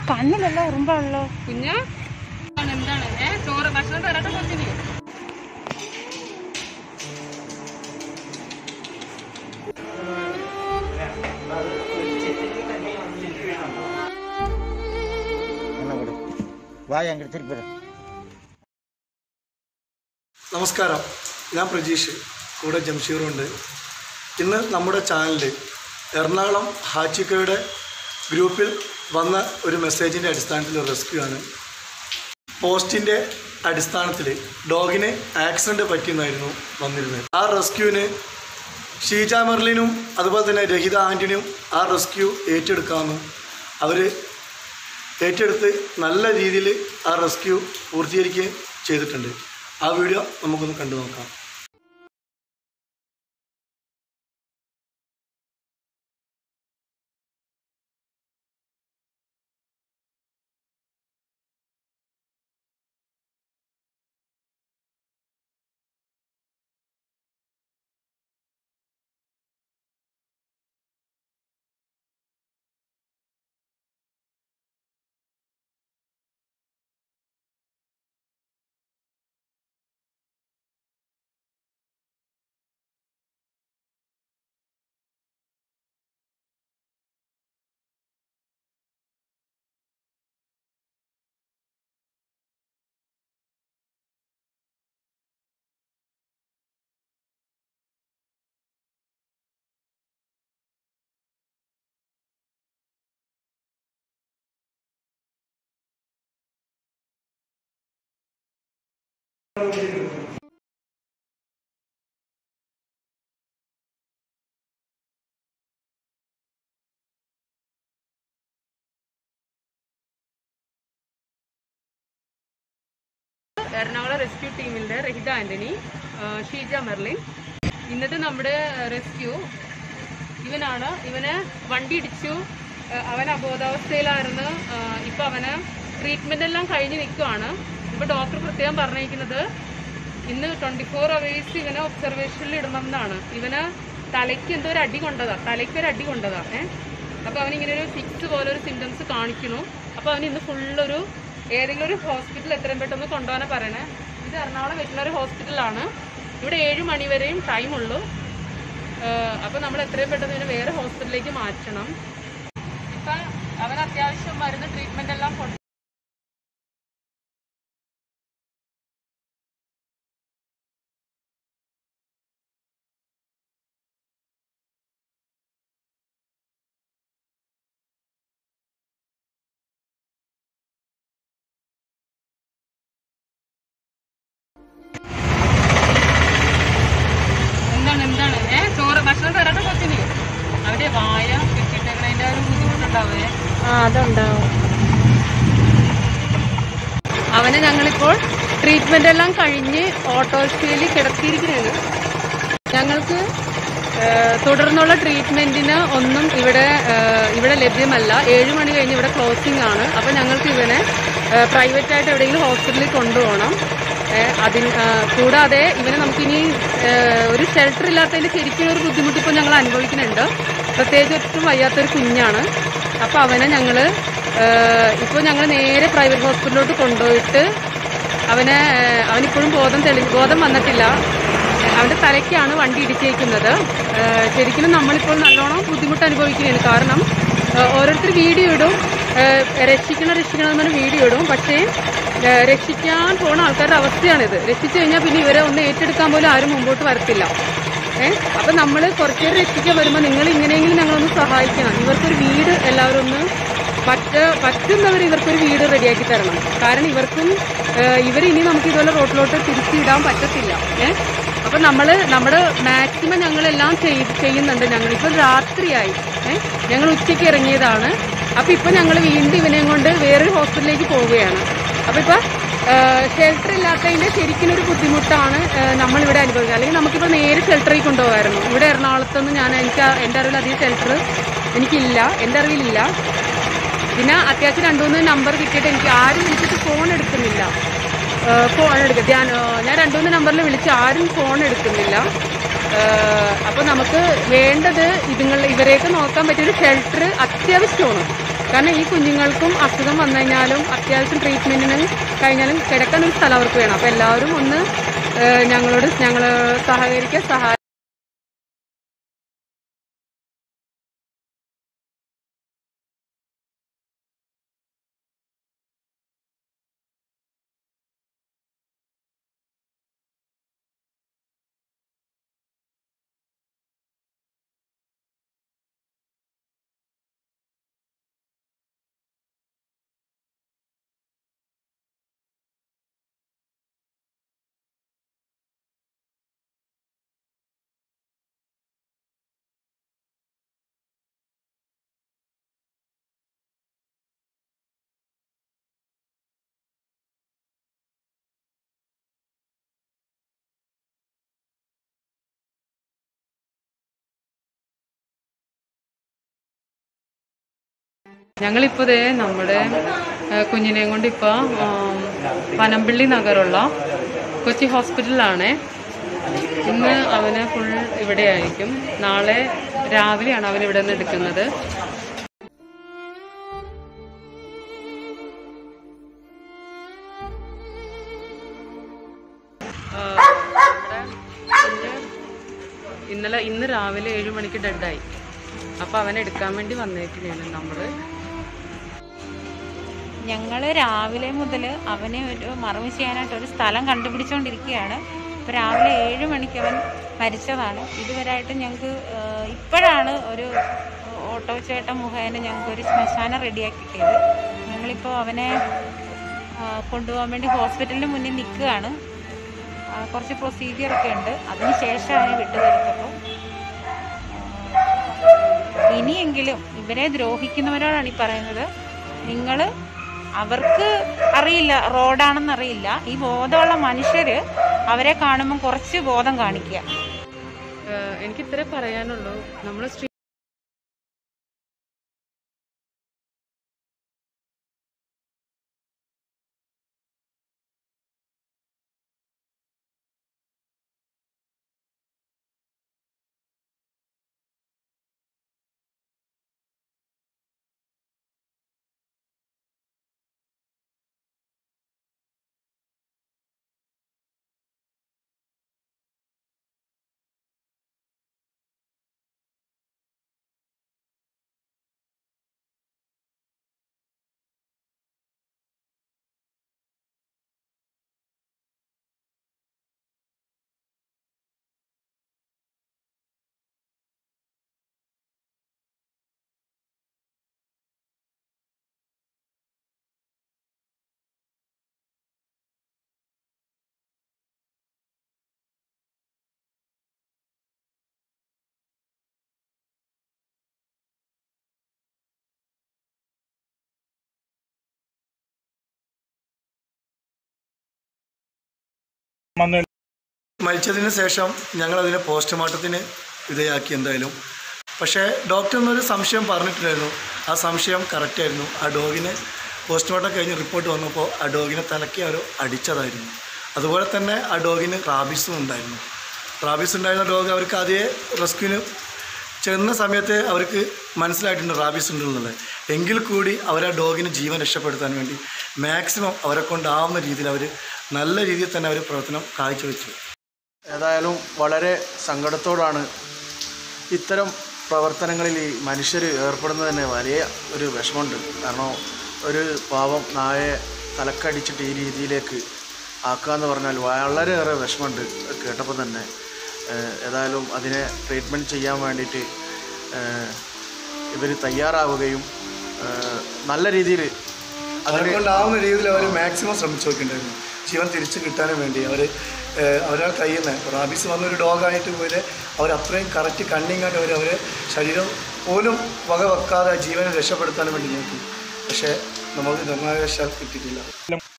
കണ്ണിലെല്ലാം ഉറുമ്പാണല്ലോ കുഞ്ഞ എന്താണ് ഏ ചോറ് ഭക്ഷണം തരാട്ടെ കൊച്ചിന് என்ன கொடு வாய் அங்கிட்டு திருப்பி இரு. നമസ്കാരം ഞാൻ പ്രജീഷ് കൂടെ ജംഷീറുണ്ട് ഇന്ന് നമ്മുടെ ചാനലിൽ എറണാകുളം ഹാച്ചിക്കയുടെ ഗ്രൂപ്പിൽ വന്ന ഒരു മെസ്സേജിൻ്റെ അടിസ്ഥാനത്തിൽ ഒരു റെസ്ക്യൂ ആണ് പോസ്റ്റിൻ്റെ അടിസ്ഥാനത്തിൽ ഡോഗിന് ആക്സിഡൻറ്റ് പറ്റിയെന്നായിരുന്നു വന്നിരുന്നത് ആ റെസ്ക്യൂവിന് ഷീജ മെർലിനും അതുപോലെ തന്നെ രഹിത ആൻറ്റിനും ആ റെസ്ക്യൂ ഏറ്റെടുക്കാമെന്നും അവർ ഏറ്റെടുത്ത് നല്ല രീതിയിൽ ആ റെസ്ക്യൂ പൂർത്തീകരിക്കുകയും ചെയ്തിട്ടുണ്ട് ആ വീഡിയോ നമുക്കൊന്ന് കണ്ടു നോക്കാം എറണാകുളം റെസ്ക്യൂ ടീമിന്റെ രഹിത ആന്റണി ആ, ഷീജ മെർലിൻ ഇന്നത്തെ നമ്മുടെ റെസ്ക്യൂ ഇവനാണ് ഇവന് വണ്ടി ഇടിച്ചു ആ, അവൻ അബോധാവസ്ഥയിലായിരുന്നു ആ, ഇപ്പൊ അവന് ട്രീറ്റ്മെന്റ് എല്ലാം കഴിഞ്ഞ് നിൽക്കുവാണ് ഇപ്പൊ ഡോക്ടർ പ്രത്യേകം പറഞ്ഞിരിക്കുന്നത് ഇന്ന് ട്വന്റി ഫോർ അവേഴ്സ് ഇവനെ ഒബ്സർവേഷനിൽ ഇടണം എന്നാണ് ഇവന് തലയ്ക്ക് എന്തോ ഒരു അടി കൊണ്ടതാ തലയ്ക്ക് ഒരു അടി കൊണ്ടതാ ഏഹ് അപ്പൊ അവൻ ഇങ്ങനെ ഒരു ഫിക്സ് പോലെ ഒരു സിംറ്റംസ് കാണിക്കുന്നു അപ്പൊ അവൻ ഇന്ന് ഫുള്ളൊരു ഏതെങ്കിലും ഒരു ഹോസ്പിറ്റൽ എത്രയും പെട്ടെന്ന് കൊണ്ടുപോകാനാ പറയണേ ഇത് എറണാകുളം വെറ്റിനറി ഹോസ്പിറ്റലാണ് ഇവിടെ ഏഴ് മണി വരെയും ടൈം ഉള്ളൂ ഏഹ് അപ്പൊ നമ്മൾ എത്രയും പെട്ടെന്ന് ഇതിനെ വേറെ ഹോസ്പിറ്റലിലേക്ക് മാറ്റണം ഇപ്പൊ അവൻ അത്യാവശ്യം മരുന്ന് ട്രീറ്റ്മെന്റ് എല്ലാം കൊണ്ട് എന്താണ് എന്താണ് ഏ ചോറ് ഭക്ഷണം തരാട്ടെ കൊച്ചിന് അവന്റെ വായ കെട്ടിട്ടേക്കണതിന്റെ ഒരു ബുദ്ധിമുട്ടുണ്ടാവേ ആ അതുണ്ടാവും അവനെ ഞങ്ങളിപ്പോൾ ട്രീറ്റ്മെന്റ് എല്ലാം കഴിഞ്ഞ് ഓട്ടോറിക്ഷയിൽ കിടത്തിയിരിക്കുകയാണ് ഞങ്ങൾക്ക് ഏഹ്, തുടർന്നുള്ള ട്രീറ്റ്മെന്റിന് ഒന്നും ഇവിടെ ഏഹ്, ഇവിടെ ലഭ്യമല്ല ഏഴ് മണി കഴിഞ്ഞ് ഇവിടെ ക്ലോസിംഗ് ആണ് അപ്പൊ ഞങ്ങൾക്ക് ഇവനെ പ്രൈവറ്റ് ആയിട്ട് എവിടെയെങ്കിലും ഹോസ്പിറ്റലിൽ കൊണ്ടുപോകണം ഏഹ്, അതിന് ഏഹ്, കൂടാതെ ഇവനെ നമുക്കിനി ഏഹ്, ഒരു ഷെൽട്ടർ ഇല്ലാത്തതിന്റെ ശരിക്കും ഒരു ബുദ്ധിമുട്ട് ഇപ്പോൾ ഞങ്ങൾ അനുഭവിക്കുന്നുണ്ട് പ്രത്യേകിച്ച് ഒട്ടും വയ്യാത്തൊരു കുഞ്ഞാണ് അപ്പൊ അവനെ ഞങ്ങള് ഇപ്പോൾ ഞങ്ങൾ നേരെ പ്രൈവറ്റ് ഹോസ്പിറ്റലിലോട്ട് കൊണ്ടുപോയിട്ട് അവനെ ഏഹ്, അവനിപ്പോഴും ബോധം തെളി ബോധം വന്നിട്ടില്ല അവന്റെ തലയ്ക്കാണ് വണ്ടി ഇടിച്ചേക്കുന്നത് ഏഹ്, ശരിക്കും നമ്മളിപ്പോൾ നല്ലോണം ബുദ്ധിമുട്ട് അനുഭവിക്കുകയാണ് കാരണം ഏഹ്, ഓരോരുത്തർ വീഡിയോ ഇടും ഏഹ്, രക്ഷിക്കണം രക്ഷിക്കണം എന്ന് പറഞ്ഞ് വീഡിയോ ഇടും പക്ഷേ ഏഹ്, രക്ഷിക്കാൻ പോണ ആൾക്കാരുടെ അവസ്ഥയാണിത് രക്ഷിച്ചു കഴിഞ്ഞാൽ പിന്നെ ഇവരെ ഒന്ന് ഏറ്റെടുക്കാൻ പോലും ആരും മുമ്പോട്ട് വരത്തില്ല ഏഹ് അപ്പൊ നമ്മൾ കുറച്ചേരം രക്ഷിക്കാൻ വരുമ്പോൾ നിങ്ങൾ ഇങ്ങനെയെങ്കിലും ഞങ്ങളൊന്ന് സഹായിക്കണം ഇവർക്കൊരു വീട് എല്ലാവരും ഒന്ന് പറ്റ പറ്റുന്നവർ ഇവർക്കൊരു വീട് റെഡിയാക്കി തരണം കാരണം ഇവർക്കും ഏഹ്, ഇവരിനി നമുക്ക് ഇതുപോലെ റോട്ടിലോട്ട് തിരിച്ചിടാൻ പറ്റത്തില്ല ഏഹ് അപ്പൊ നമ്മള് നമ്മുടെ മാക്സിമം ഞങ്ങളെല്ലാം ചെയ്- ചെയ്യുന്നുണ്ട് ഞങ്ങൾ ഇപ്പൊ രാത്രിയായി ഏഹ് ഞങ്ങൾ ഉച്ചയ്ക്ക് ഇറങ്ങിയതാണ് അപ്പൊ ഇപ്പൊ ഞങ്ങൾ വീണ്ടും ഇവനെയും കൊണ്ട് വേറൊരു ഹോസ്പിറ്റലിലേക്ക് പോവുകയാണ് അപ്പൊ ഇപ്പൊ ഷെൽട്ടർ ഇല്ലാത്തതിന്റെ ശരിക്കും ഒരു ബുദ്ധിമുട്ടാണ് ഏഹ്, നമ്മളിവിടെ അനുഭവിക്കുക അല്ലെങ്കിൽ നമുക്കിപ്പോൾ നേരെ ഷെൽട്ടറിൽ കൊണ്ടുപോകായിരുന്നു ഇവിടെ എറണാകുളത്തൊന്നും ഞാൻ എനിക്ക് ആ- എൻ്റെ അറിവിൽ അധികം ഷെൽട്ടർ എനിക്കില്ല എൻ്റെ അറിവിലില്ല പിന്നെ അത്യാവശ്യം രണ്ടു മൂന്ന് നമ്പർ കിട്ടിയിട്ട് എനിക്ക് ആരും വിളിച്ചിട്ട് ഫോൺ എടുക്കുന്നില്ല ഫോൺ എടുക്കുക ഞാൻ ഏഹ്, ഞാൻ രണ്ടു മൂന്ന് നമ്പറിൽ വിളിച്ച് ആരും ഫോൺ എടുക്കുന്നില്ല ഏഹ്, അപ്പൊ നമുക്ക് വേണ്ടത് ഇതുങ്ങൾ ഇവരെയൊക്കെ നോക്കാൻ പറ്റിയൊരു ഷെൽട്ടർ അത്യാവശ്യമാണ് കാരണം ഈ കുഞ്ഞുങ്ങൾക്കും അസുഖം വന്നു കഴിഞ്ഞാലും അത്യാവശ്യം ട്രീറ്റ്മെന്റിന് കഴിഞ്ഞാലും കിടക്കാൻ ഒരു സ്ഥലം അവർക്ക് വേണം അപ്പോൾ എല്ലാവരും ഒന്ന് ഏഹ് ഞങ്ങളോട് ഞങ്ങൾ സഹകരിക്കുക സഹായ ഞങ്ങളിപ്പോൾ ദേ നമ്മുടെ ഏഹ്, കുഞ്ഞിനെയും കൊണ്ട് ഇപ്പോൾ പനമ്പള്ളി നഗറുള്ള കൊച്ചി ഹോസ്പിറ്റലിലാണ് ഇന്ന് അവന് ഫുൾ ഇവിടെ ആയിരിക്കും നാളെ രാവിലെയാണ് അവൻ ഇവിടെ നിന്ന് എടുക്കുന്നത് ആഹ്, നമ്മുടെ കുഞ്ഞ് ഇന്നലെ ഇന്ന് രാവിലെ ഏഴ് മണിക്ക് ഡെഡായി അപ്പൊ അവനെ എടുക്കാൻ വേണ്ടി വന്നേക്കുകയാണ് നമ്മള് ഞങ്ങൾ രാവിലെ മുതൽ അവനെ ഒരു മറവ് ചെയ്യാനായിട്ട് ഒരു സ്ഥലം കണ്ടുപിടിച്ചുകൊണ്ടിരിക്കുകയാണ് ഇപ്പോൾ രാവിലെ ഏഴ് മണിക്ക് അവൻ മരിച്ചതാണ് ഇതുവരെയായിട്ട് ഞങ്ങൾക്ക് ഇപ്പോഴാണ് ഒരു ഓട്ടോ ചേട്ടൻ മുഖേന ഞങ്ങൾക്ക് ഒരു ശ്മശാനം റെഡിയാക്കി കിട്ടിയത് ഞങ്ങളിപ്പോൾ അവനെ ആ, കൊണ്ടുപോകാൻ വേണ്ടി ഹോസ്പിറ്റലിന് മുന്നിൽ നിൽക്കുകയാണ് ആ, കുറച്ച് പ്രൊസീജിയറൊക്കെ ഉണ്ട് അതിന് ശേഷം അവനെ വിട്ടു തരുത്തപ്പോൾ ഇനിയെങ്കിലും ഇവരെ ദ്രോഹിക്കുന്നവരോടാണ് ഈ പറയുന്നത് നിങ്ങൾ അവർക്ക് അറിയില്ല റോഡാണെന്ന് അറിയില്ല ഈ ബോധമുള്ള മനുഷ്യര് അവരെ കാണുമ്പോൾ കുറച്ച് ബോധം കാണിക്കുക ഏഹ് എനിക്ക് ഇത്രേ പറയാനുള്ളൂ നമ്മൾ സ്ട്രീ മരിച്ചതിന് ശേഷം ഞങ്ങൾ അതിനെ പോസ്റ്റ്മോർട്ടത്തിന് വിധേയാക്കി എന്തായാലും പക്ഷേ ഡോക്ടർ എന്നൊരു സംശയം പറഞ്ഞിട്ടുണ്ടായിരുന്നു ആ സംശയം കറക്റ്റായിരുന്നു ആ ഡോഗിനെ പോസ്റ്റ്മോർട്ടം കഴിഞ്ഞ് റിപ്പോർട്ട് വന്നപ്പോൾ ആ ഡോഗിനെ തലക്കി അവർ അടിച്ചതായിരുന്നു അതുപോലെ തന്നെ ആ ഡോഗിന് റാബീസും ഉണ്ടായിരുന്നു റാബീസ് ഉണ്ടായിരുന്ന ഡോഗ് അവർക്ക് ആദ്യമേ റെസ്ക്യൂവിന് ചെന്ന സമയത്ത് അവർക്ക് മനസ്സിലായിട്ടുണ്ട് റാബീസ് ഉണ്ടെന്നുള്ളത് എങ്കിൽ കൂടി അവർ ആ ഡോഗിന് ജീവൻ രക്ഷപ്പെടുത്താൻ വേണ്ടി മാക്സിമം അവരെ കൊണ്ടാവുന്ന രീതിയിൽ അവർ നല്ല രീതിയിൽ തന്നെ അവർ പ്രവർത്തനം കാഴ്ചവെച്ചു ഏതായാലും വളരെ സങ്കടത്തോടാണ് ഇത്തരം പ്രവർത്തനങ്ങളിൽ ഈ മനുഷ്യർ ഏർപ്പെടുന്നത് തന്നെ വലിയ ഒരു വിഷമമുണ്ട് കാരണം ഒരു പാവം നായയെ തലക്കടിച്ചിട്ട് ഈ രീതിയിലേക്ക് ആക്കുക എന്ന് പറഞ്ഞാൽ വളരെയേറെ വിഷമമുണ്ട് കേട്ടപ്പോൾ തന്നെ ഏഹ് ഏതായാലും അതിനെ ട്രീറ്റ്മെൻറ്റ് ചെയ്യാൻ വേണ്ടിയിട്ട് ഇവർ തയ്യാറാവുകയും ഏഹ് നല്ല രീതിയിൽ അവരെ കൊണ്ടാവുന്ന രീതിയിൽ അവർ മാക്സിമം ശ്രമിച്ചു നോക്കിയിട്ടുണ്ടായിരുന്നു ജീവൻ തിരിച്ചു കിട്ടാനും വേണ്ടി അവർ അവരുടെ കയ്യിൽ നിന്ന് റാബീസ് വന്നൊരു ഡോഗായിട്ട് പോലെ അവർ അത്രയും കറക്റ്റ് കണ്ണിങ്ങായിട്ട് അവർ അവരെ ശരീരം പോലും വക വെക്കാതെ ജീവനെ രക്ഷപ്പെടുത്താനും വേണ്ടി നോക്കി പക്ഷേ നമുക്ക് നിർണായകശാൽ കിട്ടിയിട്ടില്ല